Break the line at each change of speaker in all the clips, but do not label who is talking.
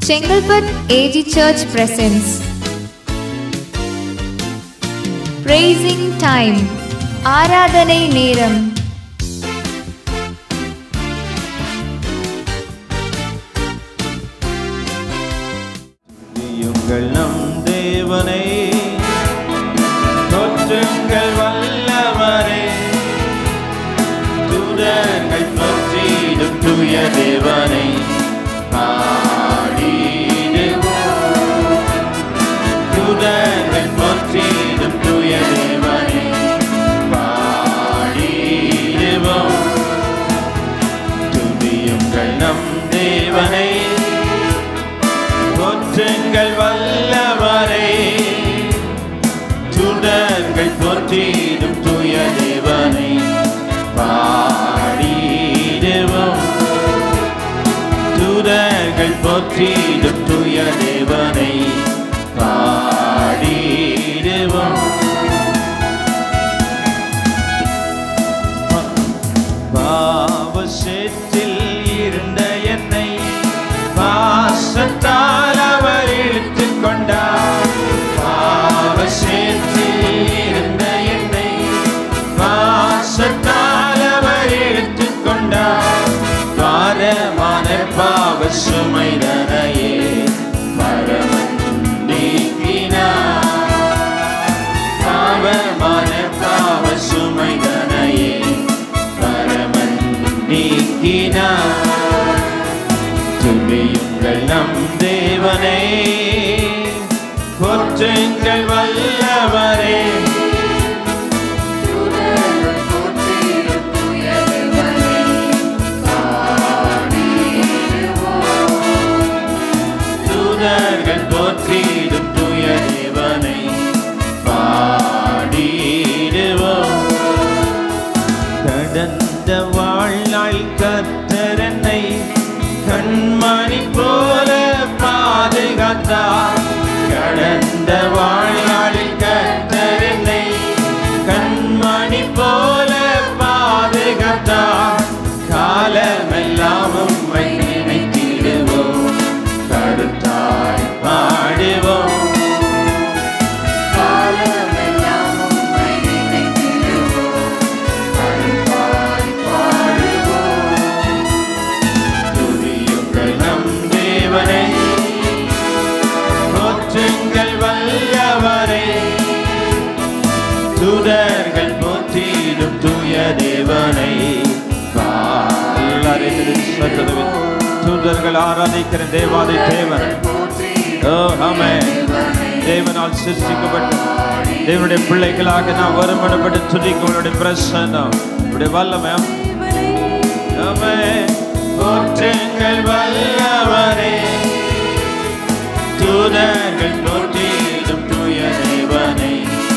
Chengalpet AG Church presents Praising Time ஆராதனை நேரம்
துதியுங்கள் நம் தேவனை தொற்றுங்கள் வல்லவரே தூதர்கள் பற்றிடும் தூய தேவனை பாடிடுவோம் தூதர்கள் பற்றிடும் தூய தேவனை பாடிடுவோம் துதியுங்கள் நம் தேவனை போற்றுங்கள் வல்லவரே துடர்கள் போற்றிடும் தூய தேவனை பாடிடுவோம் துடர்கள் போற்றிடும் தூய தேவனை பாடிடுவோம் பாவசேற்றில் இருந்த என்னை பாசத்தால் அவர் இழுத்துக் கொண்டார் பாவசேற்றில் இருந்த என்னை பாசத்தால் அவர் இழுத்துக் கொண்டார் பாரமான பாவ சுமைதனையே பரமன் நீக்கினார் பாவமான பாவ சுமைதனையே பரமன் நீக்கினார் துதியுங்கள் நம் தேவனை போற்றுங்கள் வல்லவரே தூதர்கள் போற்றிடும் தூய தேவனை பாடிடுவோம் கடந்த வாழ்நாள் கத்தரனை கண்மணி போல பாதுகாத்தார் கடந்த வாழ்நாளில் கத்தரனை கண்மணி போல பாதுகாத்தார் காலமெல்லாம் உம்மை நினைத்திடுவோம் கருத்தாய் பாடுவோம் துதியுங்கள் நம் தேவனை போற்றுங்கள் வல்லவரே தூதர்கள் போற்றிடும் தூய தேவனை தூதர்கள் ஆராதிக்கிற தேவாதி தேவன் ஓ ஆமே தேவனால் சிருஷ்டிக்கப்பட்ட தேவனுடைய பிள்ளைகளாக நாம் வருமானப்பட்டு துதிக்கும் உங்களுடைய பிரசன்னம் உடைய வல்லமை ஆமே போற்றுங்கள் வல்லவரே தூதர்கள் போற்றிடும் தூய தேவனை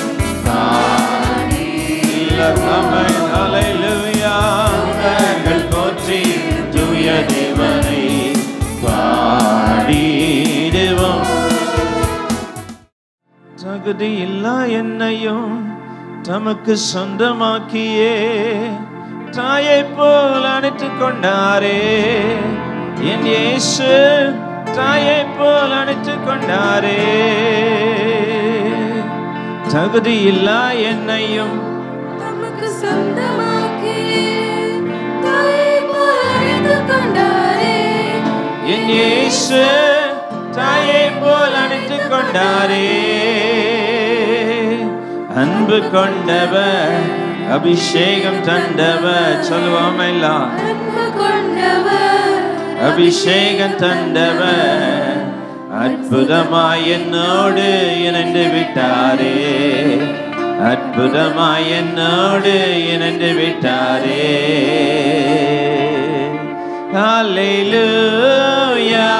ஆமென் ஹalleluya தூதர்கள் போற்றி தூய தேவனை பாடிடுவோம் தகுதி இல்லா என்னையும் தமக்கு சொந்தமாக்கியே தாயை போல் அணைத்துக் கொண்டாரே என் இயேசு தாயை போல் அணைத்துக் கொண்டாரே தகுதி இல்லா என்னையும்
தமக்கு சொந்தமாக்கி தாயை போல் அணைத்துக் கொண்டாரே.
என் இயேசு தாயை போல் அணைத்துக் கொண்டாரே அன்பு கொண்டவர் அபிஷேகம் தந்தவர் சொல்லுவோம் எல்லாம்
அன்பு கொண்டவர்
அபிஷேகம் தந்தவர் அற்புதமாய் என்னோடு இணைந்து விட்டாரே அற்புதமாய் என்னோடு இணைந்து விட்டாரே Hallelujah.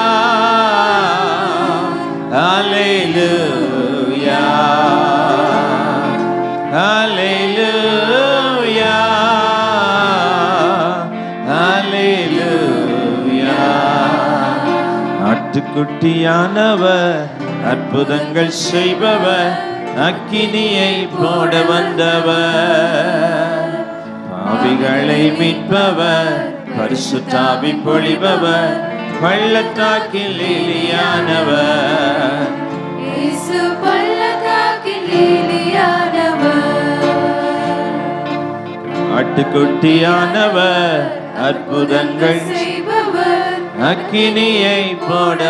Hallelujah. Hallelujah. Hallelujah. ஆட்டுக்குட்டியானவர் அற்புதங்கள் செய்பவர் அக்கினியை போட வந்தவர் பாவிகளை மீட்பவர் பரிசுத்தாவி பொழிபவர் பள்ளத்தாக்கில் லீலியானவர்
இயேசு பள்ளத்தாக்கில் லீலியானவர்
ஆட்டுக்குட்டியானவர் அற்புதங்கள்
செய்பவர்
அக்கினியை போட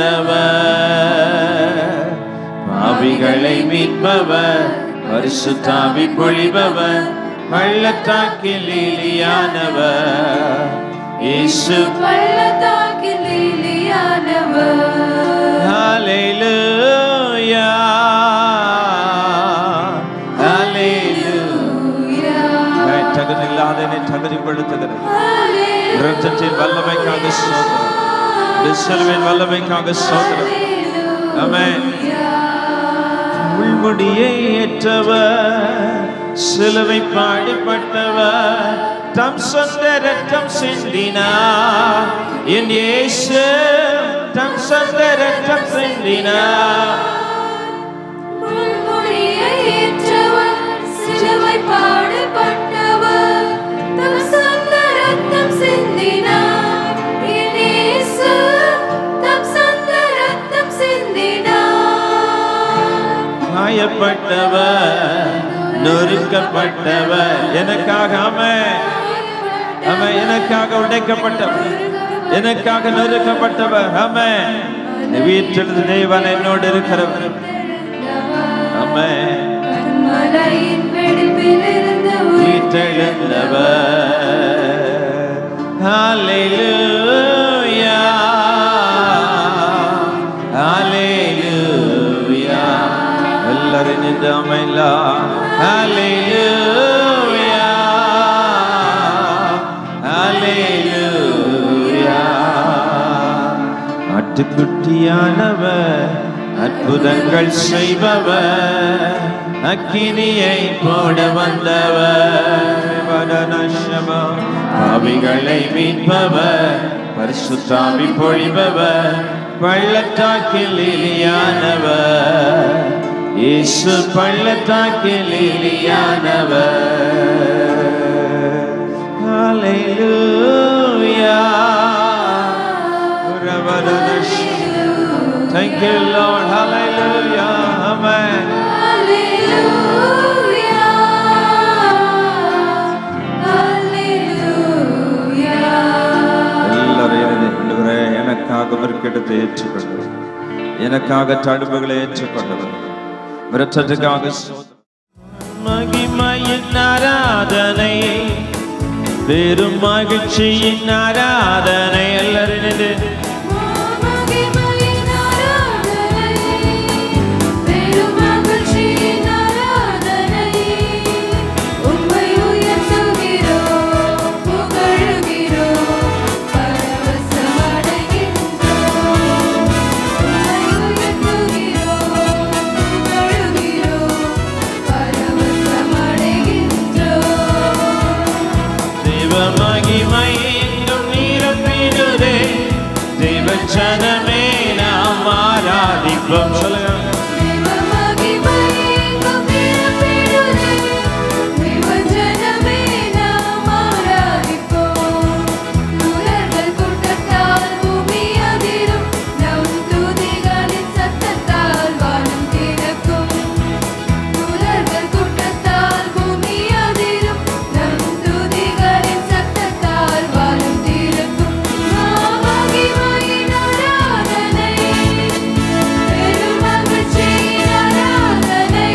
வந்தவர் பாவிகளை மீட்பவர் பரிசுத்தாவி பொழிபவர் பள்ளத்தாக்கில் லீலியானவர் இயேசு
பள்ளத்தாக்கில் லீலியானவர்
ஹalleluya ஹalleluya நான் தகுதியில்லாத என்னை தகுதிப்படுத்துகிறேன் இரத்தத்தின் வல்லமைக்காக சோதரம் விசலுவின் வல்லமைக்காக சோதரம் ஆமென் முள்முடியை ஏற்றவர் சிலுவை பாடிப்பட்டவர் தம் சொந்த ரத்தம் சிந்தினார் என் இயேசு தம் சொந்த ரத்தம் சிந்தினார்
முள்முடியை ஏற்றவர், சிலுவை பாடுபட்டவர், தம் சொந்த ரத்தம் சிந்தினார். என் இயேசு தம் சொந்த ரத்தம் சிந்தினார்.
காயப்பட்டவர் நொறுக்கப்பட்டவர் எனக்காக ஆமென் ஆமென் எனக்காக உடைக்கப்பட்டவர் எனக்காக நொறுக்கப்பட்டவர் ஆமென் வீட்டிலிருந்து தேவன் என்னோடு இருக்கிறவர் ஆமென்
மலையின் வெடிப்பிலிருந்து
உயிர்த்தெழுந்தவர் ஹalleluya ஹalleluya எல்லாரும் நின்று அமைலா ஹalleluya ஹalleluya ஆட்டுக்குட்டியானவர் அற்புதங்கள் செய்பவர் அக்கினியை போட வந்தவர் வதனசமா. பாவிகளை மீட்பவர் பரிசுத்தாவி பொழிபவர் பள்ளத்தாக்கில் இலியானவர் இயேசு பள்ளத்தாக்கில் இலியானவர் Hallelujah. Thank you, Lord. Hallelujah. Amen.
Hallelujah. Hallelujah.
எல்லாரும் எழுதி ஆண்டவரே, எனக்காக விற்கிடத்தை ஏற்றுக்கொண்டவர் எனக்காக தடுப்புகளை ஏற்றுக்கொண்டவர் விரற்றத்துக்காக ஸ்தோத்திரம். மகிமையின் ஆராதனை பெரும் மகிழ்ச்சியின் ஆராதனை எல்லாரும் இணைந்து
மகிமையின் ஆராதனை, பெரும் மகிழ்ச்சியின் ஆராதனை, உம்மை உயர்த்துகிறோம், புகழுகிறோம், பரவசமடைகின்றோம். உம்மை உயர்த்துகிறோம், புகழுகிறோம், பரவசமடைகின்றோம்.
தேவ மகிமை எங்கும் நிரம்பிடுதே தேவ ஜனமே நாம் ஆராதிப்போம் சொல்லுங்க
தேவ மகிமை எங்கும் நிரம்பிடுதே. தேவ ஜனமே நாம் ஆராதிப்போம். தூதர்கள் கூட்டத்தால் பூமி அதிரும். நம் துதிகளின் சத்தத்தால் வானம் திறக்கும். தூதர்கள் கூட்டத்தால் பூமி அதிரும். நம் துதிகளின் சத்தத்தால் வானம் திறக்கும். மகிமையின் ஆராதனை பெரும் மகிழ்ச்சியின் ஆராதனை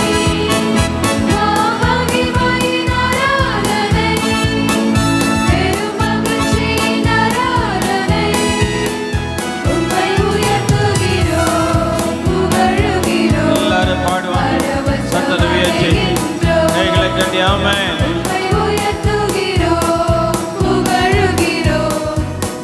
மகிமையின் ஆராதனை பெரும் மகிழ்ச்சியின் ஆராதனை உம்மை உயர்த்துகிறோம் புகழுகிறோம்
எல்லாரும் பாடுவாங்க சத்தத்தை உயர்த்தி கைகளை கட்டி ஆமென்
உம்மை உயர்த்துகிறோம் புகழுகிறோம்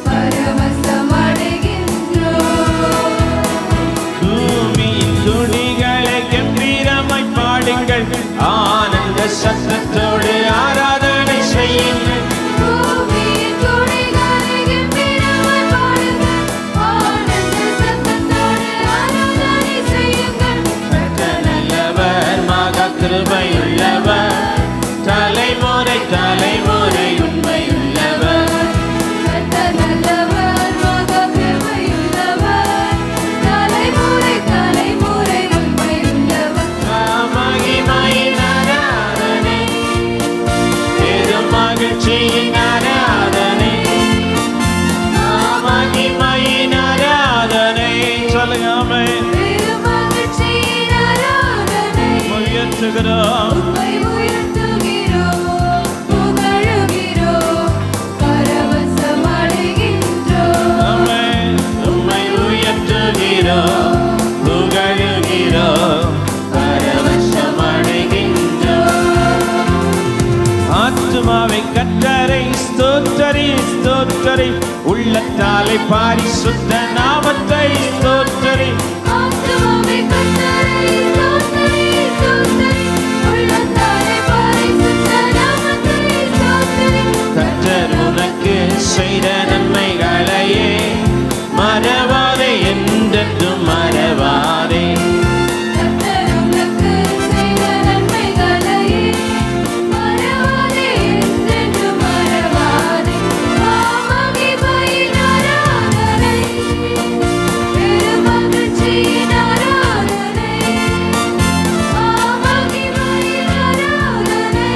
பரவசமடைகின்றோம்
பூமியின் துணிகளை கம்பீரமாய் பாடுங்கள் ஆனந்த சத்தத்தோடு ஆராதனை செய்யுங்கள்
பூமியின் துணிகளை கம்பீரமாய் பாடுங்கள். ஆனந்த சத்தத்தோடு ஆராதனை செய்யுங்கள்.
நல்லவர் மகா கிருபையுள்ளவர் தலைமுறை தலைமுறை உண்மையுள்ளவர்
கர்த்தர் நல்லவர், மகா கிருபையுள்ளவர்.
உயர்த்துகிறோம்
உம்மை உயர்த்துகிறோம் புகழுகிறோம் பரவசம் அடைகின்றோம்
ஆமென். உம்மை உயர்த்துகிறோம் புகழுகிறோம் பரவசம் அடைகின்றோம் ஆத்துமாவை கத்தரை ஸ்தோத்தரி ஸ்தோத்தரி உள்ளத்தாலை பாரிசுத்த நாமத்தை ஸ்தோத்தரி
ஆத்துமாவே கர்த்தரை ஸ்தோத்திரி ஸ்தோத்திரி உள்ளத்தாலே பரிசுத்த நாமத்தை ஸ்தோத்திரி
கத்தர் உனக்கு செய்த நன்மைகளையே மறவாதே என்றென்றும் மறவாதே
கர்த்தர் உனக்கு செய்த நன்மைகளையே மறவாதே என்றென்றும் மறவாதே மகிமையின் ஆராதனை பெருமகிழ்ச்சியின் ஆராதனை மகிமையின் ஆராதனை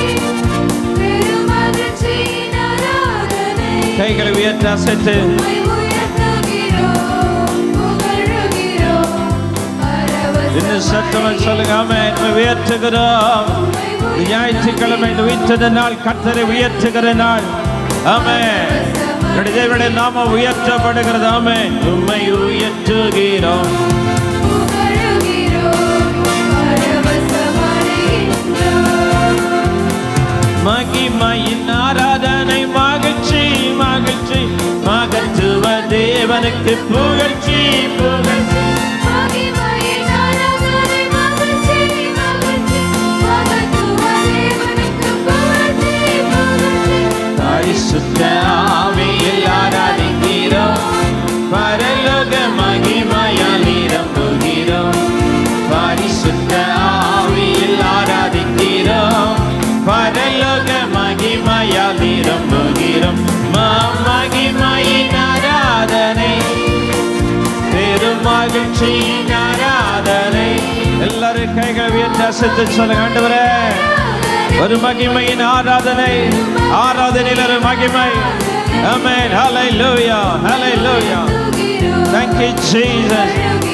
பெருமகிழ்ச்சியின் ஆராதனை
கைகளை உயர்த்த அசைத்து
உம்மை உயர்த்துகிறோம் புகழுகிறோம்
இன்னும்
பரவசம்
சத்தமாக சொல்லுங்க ஆமென். உம்மை உயர்த்துகிறோம் இந்த ஞாயிற்றுக்கிழமை இந்த உயிர்த்தத நாள் கர்த்தரை உயர்த்துகிற நாள் ஆமே தேவனுடைய நாம உயர்த்தப்படுகிறது ஆமே உம்மை உயர்த்துகிறோம்
புகழுகிறோம் பரவசம் அடைகின்றோம்
மகிமையின் ஆராதனை மகிழ்ச்சி மகிழ்ச்சி மகத்துவ தேவனுக்கு புகழ்ச்சி புகழ்ச்சி
மகிமையின் ஆராதனை மகிழ்ச்சி மகிழ்ச்சி மகத்துவ தேவனுக்கு புகழ்ச்சி புகழ்ச்சி
பரிசுத்த ஆவியில் ஆராதிக்கிறோம் பரலோக மகிமையால் நிரம்புகிறோம் பரிசுத்த ஆவியில் ஆராதிக்கிறோம் பரலோக மகிமையால் நிரம்புகிறோம் மா மகிமையின் ஆராதனை பெரும் மகிழ்ச்சியின் ஆராதனை எல்லாரும் கைகள் உயர்த்தி அசைத்து சொல்லுங்க ஆண்டவரே ஒரு மகிமையின் ஆராதனை ஆராதனையில் ஒரு மகிமை Amen. Hallelujah. Hallelujah. Thank you, Jesus.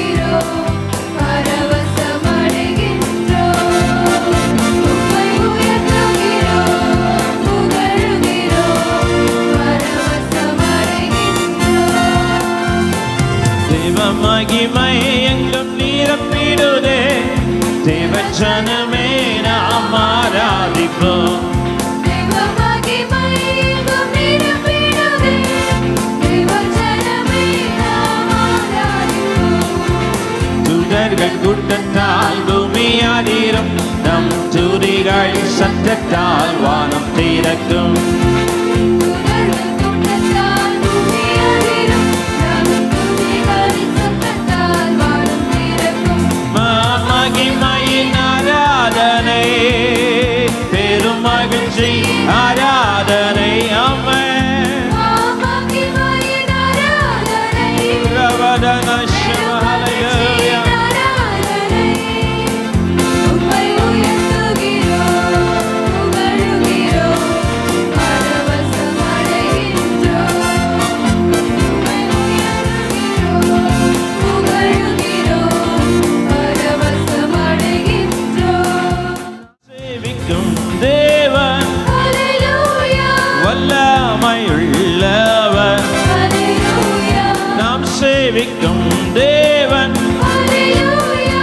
பரவசம் அடைகின்றோம் உம்மை உயர்த்துகிறோம் புகழுகிறோம் பரவசம் அடைகின்றோம்
தேவ மகிமை எங்கும் நிரப்பிடுதே தேவ ஜனமே நாம் ஆராதிப்போம்
தேவ மகிமை எங்கும் நிரம்பிடுதே தேவ ஜனமே நாம் ஆராதிப்போம்
தூதர்கள் கூட்டத்தால் பூமி அதிரும் நம் துதிகள் சத்தத்தால் வானம் திறக்கும்
துதர்கள் கூட்டத்தால் பூமி அதிரும் நம் துதிகளின் சத்தத்தால் வானம் திறக்கும்
மா- மகிமையின் ஆராதனை பெரும் மகிழ்ச்சி ஆராதனை அம்மன்
மகிமையின் ஆராதனை
ரவதன சிவ ஹalleluya
ஆராதனை உம்மை உயர்த்துகிறோம் புகழுகிறோம் பரவசம் அடைகின்றோம் உம்மை உயர்த்துகிறோம் புகழுகிறோம் பரவசம் அடைகின்றோம்
சேவிக்கும் தேவன்
ஹalleluya
வல்லமையுள்ளவர்
ஹalleluya
நாம் சேவிக்கும் தேவன்
ஹalleluya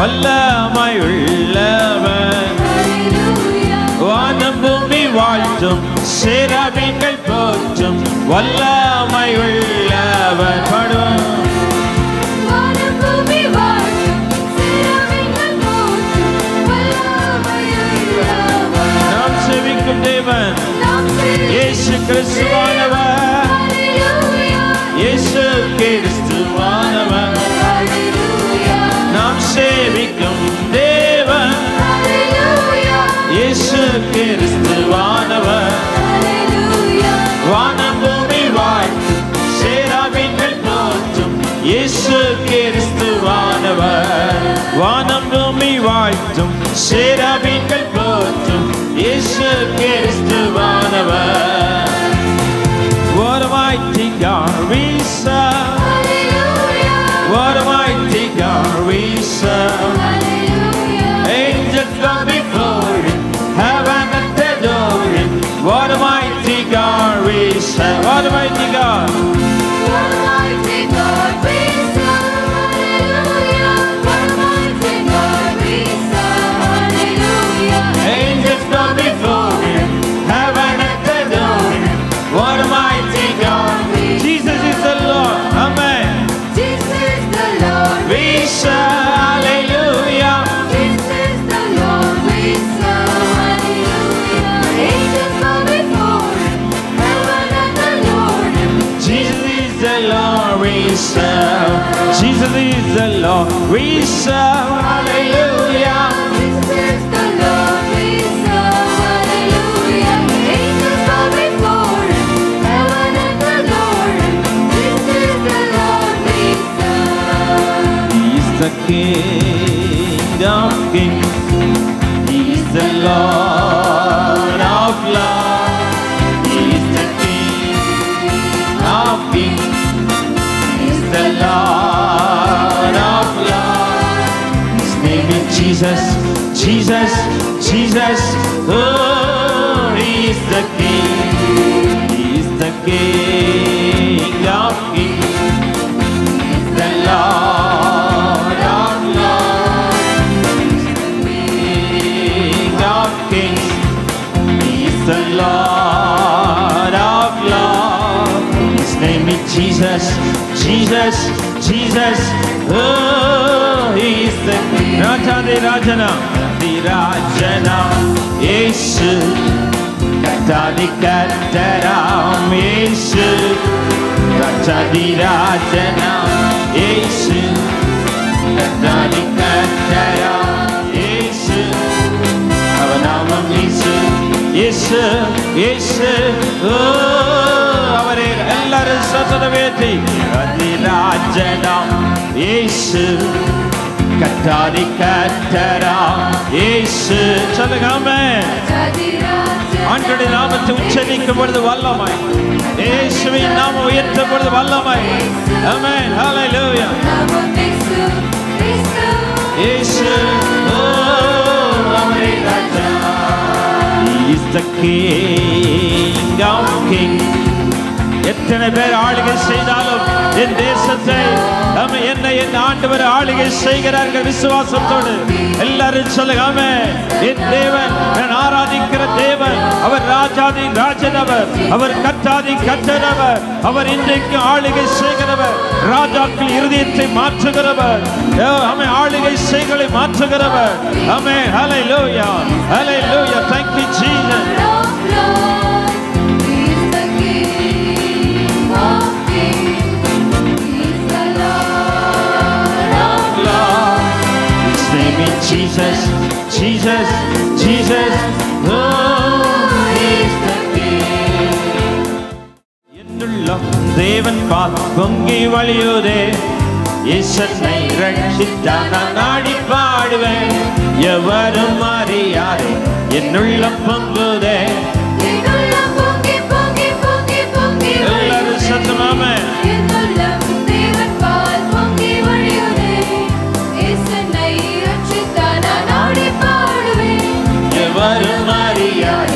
வல்லமையுள்ளவர்
ஹalleluya
வானம் பூமி வாழ்த்தும் சேராபீன்கள் போற்றும் வல்லமையுள்ளவர் படும்
வானம் பூமி வாழும் சிறவிகள் போற்றும் வல்லமையுள்ளவர்.
நாம் சேவிக்கும் தேவன்
நாம்
இயேசு கிறிஸ்துவானவர்
ஹalleluya,
இயேசு கிறிஸ்துவானவர்
ஹalleluya,
நாம் சேவிக்கும் தேவன்
ஹalleluya,
இயேசு கிறிஸ்துவானவர்
ஹalleluya,
வானம் பூமி வாழ்த்தும் சேராபீன்கள் போற்றும் இயேசு கிறிஸ்துவானவர் வானம் பூமி வாழ்த்தும் சேராபீன்கள் போற்றும் இயேசு கிறிஸ்துவானவர் What a mighty God we serve.
hallelujah,
What a mighty God we serve.
hallelujah,
Angels bow serve. Almighty God.
Almighty God, we serve. Hallelujah. Almighty God, we serve. Hallelujah.
Angels bow before him, heaven and adore him. What a mighty God. Jesus is the Lord. Amen.
This is the Lord.
We serve. Hallelujah.
This is the Lord we serve. Hallelujah. Angels bow before him. Heaven and adore him.
Jesus is the Lord we serve. Jesus is the Lord we serve. Hallelujah.
This is the Lord we serve. Hallelujah. Angels bow before him. Heaven and adore him. This is the Lord we serve.
He is the King of kings. He is the Lord of lords. He is the King of kings. He is the Lord of lords. His name is Jesus, Jesus, Jesus. Oh, He is the King. He is the King of kings. The Lord of Lords, King of Kings, He is the Lord of Lords. His name is Jesus, Jesus, Jesus. Oh, He is the Rajadi Rajana, the Rajana, Yesu. கத்தாதி கத்தராம் இயேசு கத்தாதி ராஜனாம் இயேசு கத்தாதி கத்தராம் இயேசு அவர் நாமம் இயேசு இயேசு இயேசு ஓ அவரே எல்லாரும் சத்தத வேற்றி அதி ராஜனாம் இயேசு கத்தாதி கத்தராம் இயேசு சொல்லுங்க ஆமென் ஆண்டுடைய நாமத்தை உச்சரிக்கும் பொழுது வல்லமாய் இயேசுவின் நாமம் உயர்த்தும் பொழுது வல்லமாய் ஆமென் ஹalleluya இயேசு ஓ அவரே ராஜா He is the king of kings எத்தனை பேர் ஆளுகை செய்தாலும் என் தேசத்தை நம்ம என்ன என் ஆண்டவர் ஆளுகை செய்கிறார்கள் விசுவாசத்தோடு எல்லாரும் சொல்லுங்க ஆமென். என் தேவன் நான் ஆராதிக்கிற தேவன் அவர் ராஜாதி ராஜனவர் அவர் கத்தாதி கத்தனவர் அவர் இன்றைக்கு ஆளுகை செய்கிறவர் ராஜாக்கள் இருதயத்தை மாற்றுகிறவர் அமை ஆளுகை செய்களை மாற்றுகிறவர் அமே ஹலை hallelujah hallelujah thank you Jesus Lord. His name is Jesus, Jesus, Jesus. Oh, He's the King. என்னுள்ளம் தேவன் பால் பொங்கி வழியுதே இசனை ரட்சித்தான் நான் நாடி பாடுவேன் எவரும் அறியாதே என்னுள்ளம் பொங்குதே எல்லாரும் சத்தமாமே எவரும் அறியாதே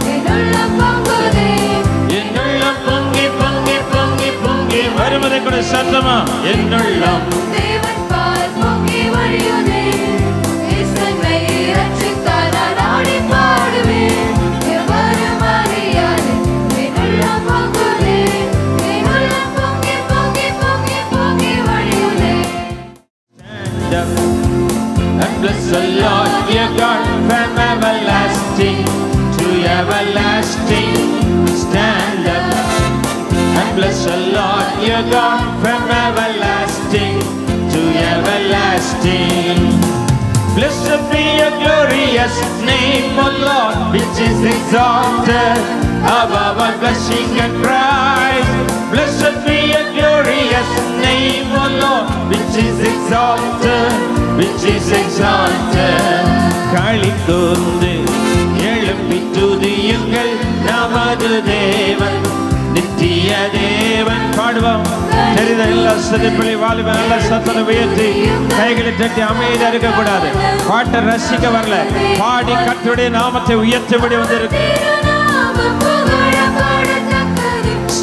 என்னுள்ளம் பொங்கி பொங்கி பொங்கி பொங்கி வருவதை கூட சத்தமா என்னுள்ளம்
தேவன் பால் பொங்கி வழியுதே இயேசுவை ரட்சித்தார் நான் ஆடி பாடுவேன் எவரும் அறியாதே என்னுள்ளம் பொங்குதே என்னுள்ளம் பொங்கி பொங்கி பொங்கி பொங்கி வழியுதே
Stand up and bless the Lord your God from everlasting to everlasting. Stand up and bless the Lord your God from everlasting to everlasting. Blessed be your glorious name, O Lord, which is exalted above all blessing and Christ. Blessed be your glorious name, O Lord, which is exalted, which is exalted. களி கூர்ந்து எழுப்பி துதியுங்கள் நமது தேவன் நித்திய தேவன் பாடுவோம் தெரிந்த எல்லா சதிப்பள்ளி வாலிபன் நல்ல சத்தனை உயர்த்தி கைகளை தட்டி அமைதியா இருக்க கூடாது பாட்டை ரசிக்க வரல பாடி கர்த்தருடைய நாமத்தை உயர்த்தபடி வந்திருக்கு
திருநாமம் புகழப்படத்தக்கது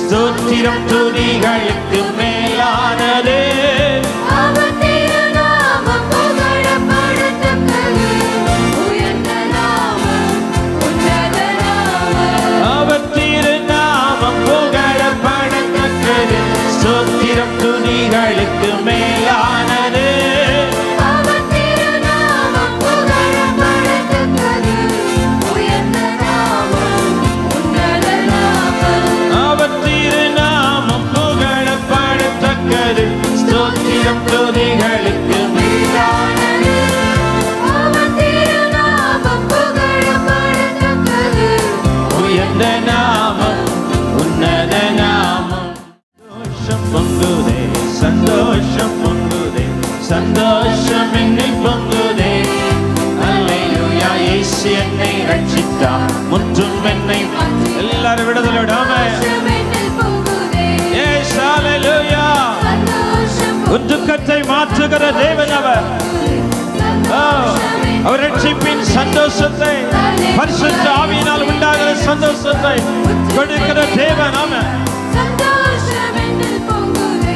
ஸ்தோத்திரம் துதிகளுக்கு மேலானது
அவர் திருநாமம் புகழப்படத்தக்கது. உயர்ந்த நாமம், உன்னத நாமம்.
அவர் திருநாமம் புகழப்படத்தக்கது ஸ்தோத்திரம் துதிகளுக்கு மேலானது
அவர் திருநாமம் புகழப்படத்தக்கது. உயர்ந்த நாமம், உன்னத நாமம்.
அவர் திருநாமம் புகழப்படத்தக்கது ஸ்தோத்திரம் துதிகளுக்கு மேலானது
அவர் திருநாமம் புகழப்படத்தக்கது.
உயர்ந்த நாமம் உன்னத நாமம் சந்தோஷம் பொங்குதே சந்தோஷம் பொங்குதே சந்தோஷம் என்னை பொங்குதே அல்லேலூயா இயேசு என்னை ரட்சித்தார் முற்றும் என்னை எல்லாரும் விடுதலை விடாம
சந்தோஷம் என்னில் பொங்குதே.
ஏஸ் அல்லேலூயா
சந்தோஷம்
உன் துக்கத்தை மாற்றுகிற தேவன் அவர் ஓ, அவர் ரட்சிப்பின் சந்தோஷத்தை பரிசுத்த ஆவியினால் உண்டாகிற சந்தோஷத்தை கொடுக்கிற தேவன் அவன்
சந்தோஷம் என்னில் பொங்குதே.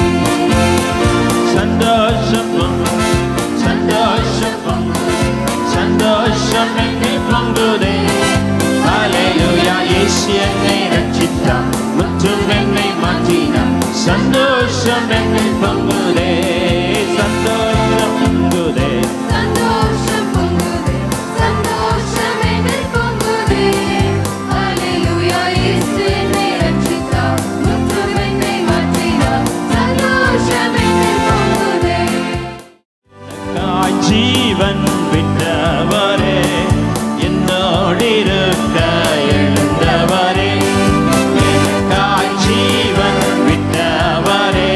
சந்தோஷம் பொங்கு, சந்தோஷம் பொங்கு, சந்தோஷம் என்னில் பொங்குதே ஹalleluya இயேசு என்னை ரட்சித்தார் முற்றும் என்னை மாற்றினார் சந்தோஷம் என்னில் பொங்குதே சந்தோஷம் பொங்குதே
சந்தோஷம் பொங்குதே. சந்தோஷம் என்னில் பொங்குதே. ஹalleluya இயேசு என்னை ரட்சித்தார். முற்றும் என்னை மாற்றினார். சந்தோஷம் என்னில் பொங்குதே.
எனக்காய் ஜீவன் விட்டவரே என்னோடிருக்க எழுந்தவரே எனக்காய் ஜீவன் விட்டவரே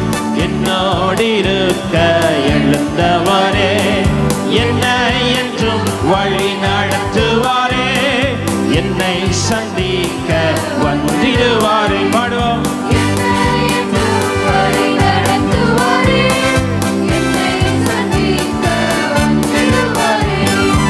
என்னோடிருக்க எழுந்தவரே என்னை என்றும் வழி நடத்துவாரே என்னை சந்திக்க வந்திடுவாரே பாடுவோம்
என்னை என்றும் வழி நடத்துவாரே. என்னை சந்திக்க வந்திடுவாரே.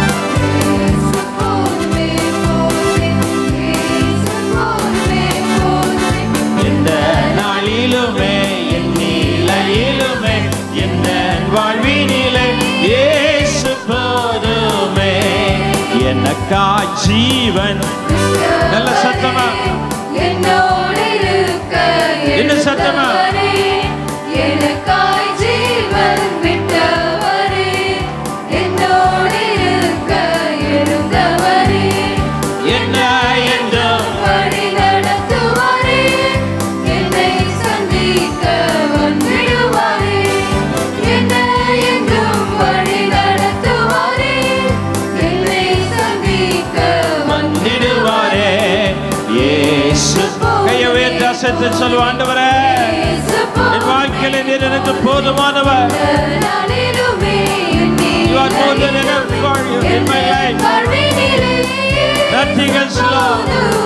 இயேசு போதுமே, போதுமே. இயேசு போதுமே, போதுமே.
எந்த நாளிலுமே என் நிலையிலுமே எந்த வாழ்வினிலே இயேசு போதுமே எனக்கா ஜீவன் நல்ல சத்தமா
என்னோடு இருக்க
என்ன சத்தமா?
எழுந்தவரே, எனக்காய் ஜீவன் விட்டவரே என்னோடு இருக்க எழுந்தவரே
என்ன என்றும்
வழி நடத்துவாரே என்னை சந்திக்க வந்திடுவாரே என்னை என்றும் வழி நடத்துவாரே என்னை சந்திக்க
வந்திடுவாரே இயேசு கையை உயர்த்தி அசைத்து சொல்லுவோம் ஆண்டவரே என் வாழ்க்கையில நீர் எனக்கு போதுமானவர் You are more than enough for you in my life. Nothing else, Lord.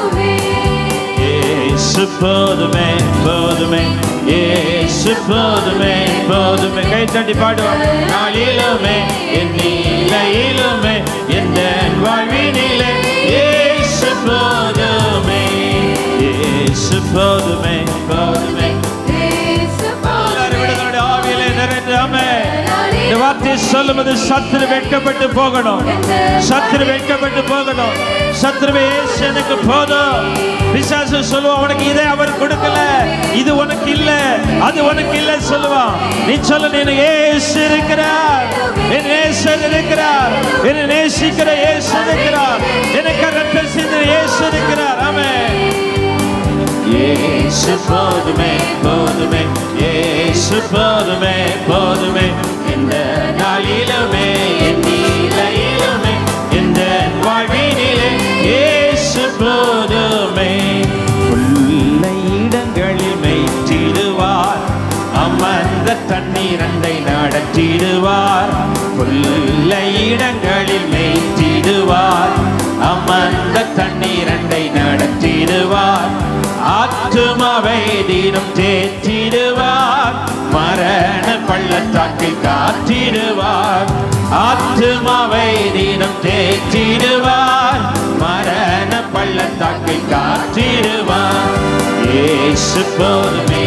இயேசு போதுமே போதுமே இயேசு போதுமே போதுமே கை தட்டி பாடுவோம் நாளிலுமே என் நிலையிலுமே எந்த வாழ்வினிலே இயேசு போதுமே இயேசு போதுமே போதுமே எல்லாரும் விடுதலை ஆவியிலே நிறைந்தாமே இந்த வார்த்தையை சொல்லும்போது சத்துரு வெட்கப்பட்டு போகணும் சத்துரு வெட்கப்பட்டு போகணும் சத்துருவே இயேசு எனக்கு போதும் பிசாசு சொல்லுவான் உனக்கு இதை அவர் கொடுக்கல இது உனக்கு இல்ல அது உனக்கு இல்ல சொல்லுவான் நீ சொல்ல நீ ஏசு இருக்கிறார் என் நேசர் இருக்கிறார் என்னை நேசிக்கிற இயேசு இருக்கிறார் எனக்கு ரத்தம் சிந்த இயேசு இருக்கிறார் ஆமென் இயேசு போதுமே போதுமே இயேசு போதுமே போதுமே இந்த நாளிலுமே என் நிலையிலுமே இந்த வாழ்வினிலே இயேசு போதுமே உள்ள இடங்களில் மேய்த்திடுவார் அமர்ந்த தண்ணீரண்டை நடத்திடுவார் புல்ல இடங்களில் மேய்த்திடுவார் அமர்ந்த தண்ணீரண்டை நடத்திடுவார் ஆத்துமாவை தினம் தேற்றிடுவார் மரண பள்ளத்தாக்கில் காத்திடுவார் ஆத்துமாவை தினம் தேற்றிடுவார் மரண பள்ளத்தாக்கில் காத்திடுவார் இயேசு போதுமே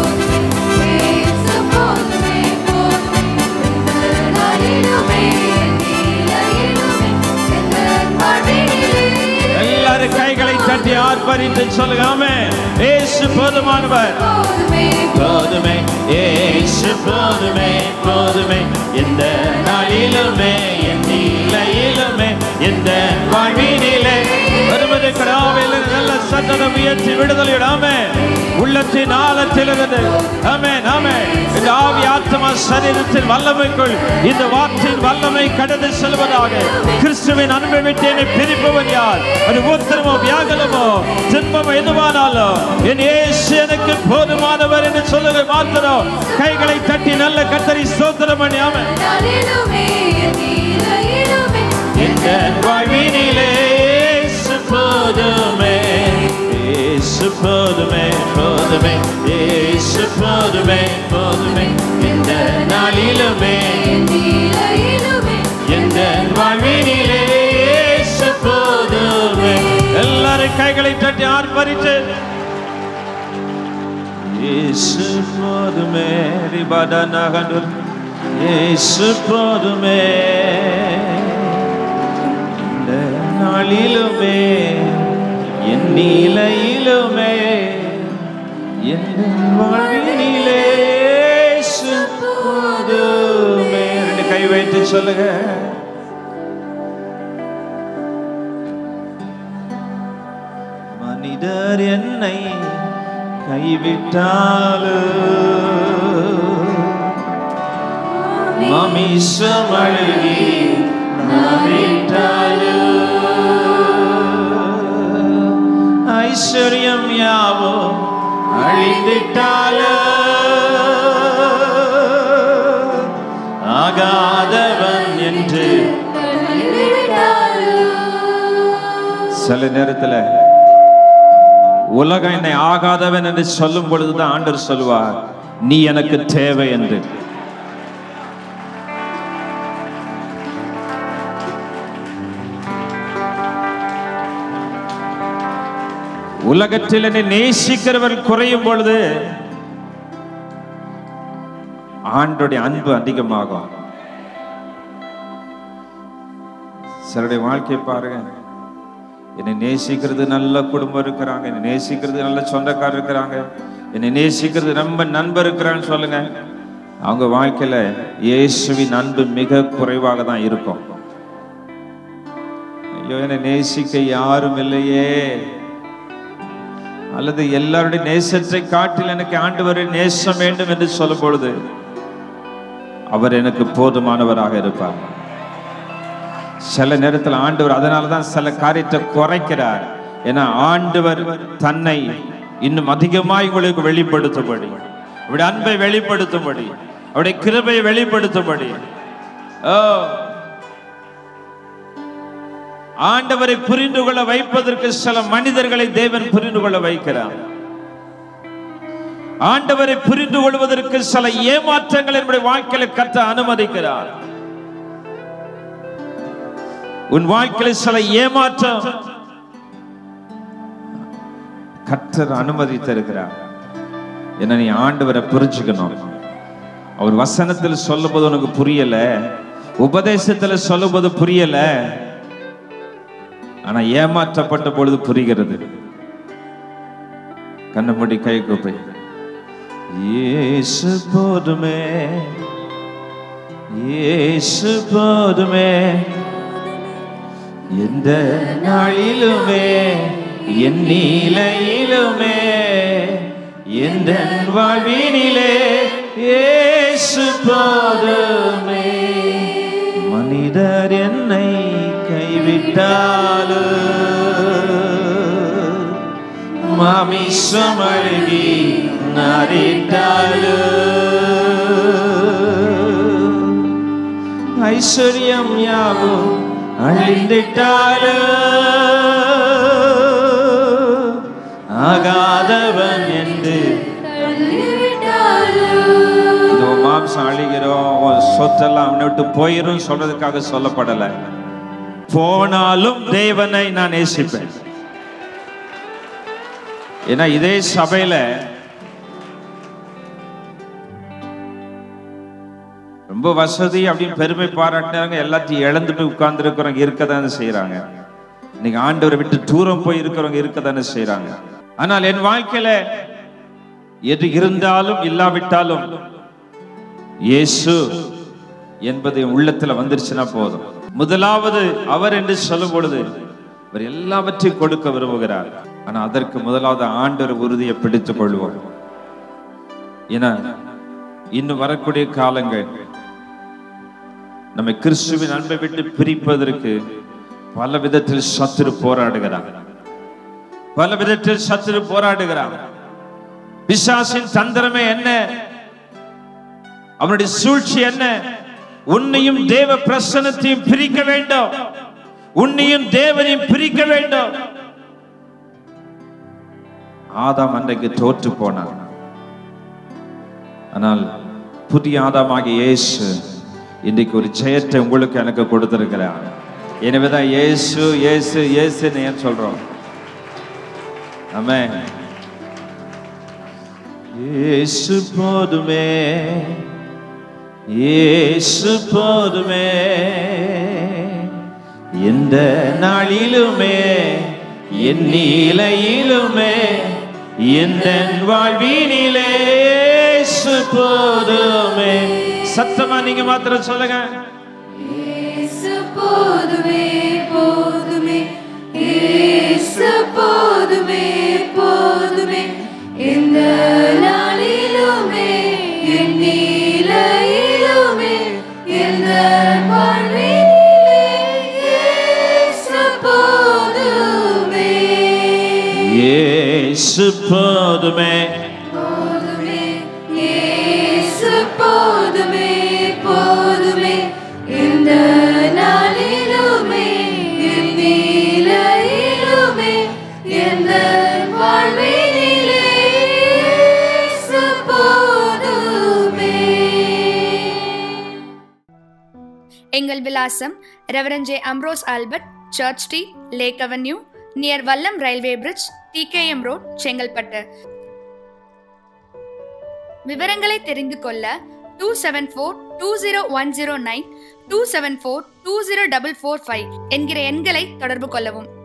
எல்லாரும் கைகளை தட்டி ஆர்ப்பரித்து சொல்லுங்க ஆமென் இயேசு போதுமானவர் போதுமே இயேசு போதுமே போதுமே எந்த நாளிலுமே என் நிலையிலுமே எந்த வாழ்வினிலே வருவது கடாவில் நல்ல சட்டத்தை உயர்த்தி விடுதலையிடாமே உள்ளத்தின் ஆழத்திலிருந்து ஆமே ஆமே இந்த ஆவி ஆத்மா சரீரத்தின் வல்லமைக்குள் இந்த வார்த்தையின் வல்லமை கடந்து செல்வதாக கிறிஸ்துவின் அன்பை விட்டு என்னை பிரிப்பவன் யார் அது உத்தரமோ வியாகலமோ துன்பமோ எதுவானாலும் என் இயேசு எனக்கு போதுமானவர் என்று சொல்லுங்க மாத்திரம் கைகளை தட்டி நல்ல கத்தரி ஸ்தோத்திரம் பண்ணி ஆமென் எந்த வாழ்வினிலே இயேசு போதுமே இயேசு போதுமே போதுமே இயேசு போதுமே போதுமே எந்த நாளிலுமே எந்த வாழ்வினிலே இயேசு போதுமே எல்லாரும் கைகளை தட்டி ஆர்ப்பரித்து இயேசு போதுமே ரிபதனகனுர் இயேசு போதுமே இந்த நாளிலுமே என் நிலையிலுமே என் வாழ்வினிலே இயேசு போதுமே ரெண்டு கை வைத்து சொல்லுங்க மனிதர் என்னை கைவிட்டாலும் மமிஷமழகி நமிட்டாலும் ஐஸ்வர்யம் யாவோ அழிந்திட்டாலும் ஆகாதவன் என்று சில நேரத்துல உலகம் என்னை ஆகாதவன் என்று சொல்லும் பொழுதுதான் ஆண்டவர் சொல்லுவார் நீ எனக்கு தேவை என்று உலகத்தில் என்னை நேசிக்கிறவர் குறையும் பொழுது ஆண்டுடைய அன்பு அதிகமாகும் சிலருடைய வாழ்க்கை பாருங்க என்னை நேசிக்கிறது நல்ல குடும்பம் இருக்கிறாங்க என்னை நேசிக்கிறது நல்ல சொந்தக்காரர் இருக்கிறாங்க என்னை நேசிக்கிறது ரொம்ப நண்பர் இருக்கிறான்னு சொல்லுங்க அவங்க வாழ்க்கையில இயேசுவின் அன்பு மிக குறைவாக தான் இருக்கும் ஐயோ என்னை நேசிக்க யாரும் இல்லையே அல்லது எல்லாருடைய நேசத்தை காட்டில் எனக்கு ஆண்டவரை நேசம் வேண்டும் என்று சொல்லும் பொழுது அவர் எனக்கு போதுமானவராக இருப்பார் சில நேரத்தில் ஆண்டவர் அதனால தான் சில காரியத்தை குறைக்கிறார் ஏன்னா ஆண்டவர் தன்னை இன்னும் அதிகமாய் உங்களுக்கு வெளிப்படுத்தும்படி அவருடைய அன்பை வெளிப்படுத்தும்படி அவருடைய கிருபையை வெளிப்படுத்தும்படி ஓ ஆண்டவரை புரிந்து கொள்ள வைப்பதற்கு சில மனிதர்களை தேவன் புரிந்து கொள்ள வைக்கிறார் ஆண்டவரை புரிந்து கொள்வதற்கு சில ஏமாற்றங்கள் என்னுடைய வாழ்க்கையில கத்த அனுமதிக்கிறார் உன் வாழ்க்கையில சில ஏமாற்றம் கத்தர் அனுமதித்திருக்கிறார் என்ன நீ ஆண்டவரை புரிஞ்சுக்கணும் அவர் வசனத்தில் சொல்லும்போது உனக்கு புரியல உபதேசத்துல சொல்லும்போது புரியல ஆனா ஏமாற்றப்பட்ட பொழுது புரிகிறது கண்ண மூடி கை கூப்பை இயேசு போதுமே இயேசு போதுமே எந்த நாளிலுமே என் நிலையிலுமே எந்த வாழ்வினிலே இயேசு போதுமே மனிதர் என்னை கைவிட்டாலும் மாமிசம் அழுகி நாரிட்டாலும் ஐஸ்வர்யம் யாவும் அழிந்திட்டாலும் ஆகாதவன் என்று இதோ மாம்சம் அழிகிறோம் உன் சொத்தெல்லாம் அவனை விட்டு போயிரும் சொல்றதுக்காக சொல்லப்படல போனாலும் தேவனை நான் நேசிப்பேன் ஏன்னா இதே சபையில ரொம்ப வசதி அப்படின்னு பெருமை பாராட்டினாங்க எல்லாத்தையும் இழந்து போய் உட்கார்ந்து இருக்கிறவங்க இருக்கதானே செய்யறாங்க இன்னைக்கு ஆண்டவரை விட்டு தூரம் போய் இருக்கிறவங்க இருக்கதானே செய்யறாங்க ஆனால் என் வாழ்க்கையில எது இருந்தாலும் இல்லாவிட்டாலும் இயேசு என்பது என் உள்ளத்துல வந்துருச்சுன்னா போதும் முதலாவது அவர் என்று சொல்லும் பொழுது அவர் எல்லாவற்றையும் கொடுக்க விரும்புகிறார் ஆனா அதற்கு முதலாவது ஆண்டவர் உறுதியை பிடித்துக் கொள்வோம் ஏன்னா இன்னும் வரக்கூடிய காலங்கள் நம்மை கிறிஸ்துவின் அன்பை விட்டு பிரிப்பதற்கு பல விதத்தில் சத்துரு போராடுகிறார் பல விதத்தில் சத்துரு போராடுகிறார் பிசாசின் தந்திரமே என்ன அவனுடைய சூழ்ச்சி என்ன உன்னையும் தேவ பிரசனத்தையும் பிரிக்க வேண்டும் உன்னையும் தேவனையும் பிரிக்க வேண்டும் ஆதாம் அன்றைக்கு தோற்று போனான் ஆனால் புதிய ஆதாமாகிய இயேசு இன்றைக்கு ஒரு ஜெயத்தை உங்களுக்கு எனக்கு கொடுத்திருக்கிறார் எனவேதான் இயேசு இயேசு இயேசுன்னு ஏன் சொல்றோம் ஆமென் இயேசு போதுமே இயேசு போதுமே எந்த நாளிலுமே என் நீலையிலுமே எந்த வாழ்வினிலே இயேசு போதுமே சத்தமா நீங்க மாத்திரம் சொல்லுங்க
இயேசு போதுமே போதுமே இயேசு போதுமே போதுமே இந்த நாளிலுமே என் நீலையிலுமே எந்த வாழ்வினிலே இயேசு போதுமே
இயேசு போதுமே
போதுமே இயேசு போதுமே போதுமே இந்த நாளிலுமே என் நீலையிலுமே எந்த வாழ்வினிலே இயேசு போதுமே
எங்கள் விலாசம் reverend J Ambrose Albert church street lake avenue near Vallam railway bridge TKM road Chengalpattu விவரங்களை தெரிந்து கொள்ள two seven four two zero one zero nine two seven four two zero double four five என்கிற எண்களை தொடர்பு கொள்ளவும்